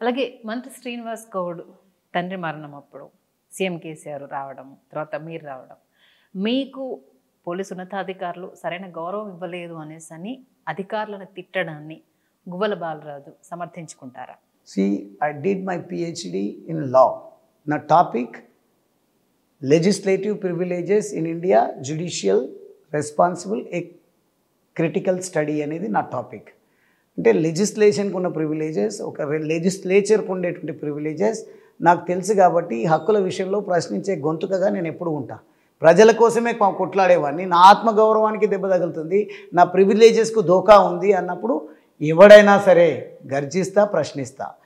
అలాగే మంత్రి శ్రీనివాస్ గౌడ్ తండ్రి మరణం అప్పుడు సీఎం కేసీఆర్ రావడం తర్వాత మీరు రావడం మీకు పోలీసు ఉన్నతాధికారులు సరైన గౌరవం ఇవ్వలేదు అనేసి అని అధికారులను తిట్టడాన్ని గువ్వల బాలరాజు సమర్థించుకుంటారా See, I did my PhD in law. నా topic legislative privileges in India judicial responsible a critical study అనేది నా టాపిక్ అంటే లెజిస్లేషన్కి ఉన్న ప్రివిలేజెస్ ఒక లెజిస్లేచర్కి ఉండేటువంటి ప్రివిలేజెస్ నాకు తెలుసు కాబట్టి ఈ హక్కుల విషయంలో ప్రశ్నించే గొంతుకగా నేను ఎప్పుడు ఉంటా ప్రజల కోసమే కొ- కొట్లాడేవాడిని నా ఆత్మగౌరవానికి దెబ్బ తగులుతుంది నా ప్రివిలేజెస్కు దోకా ఉంది అన్నప్పుడు ఎవడైనా సరే గర్జిస్తా ప్రశ్నిస్తా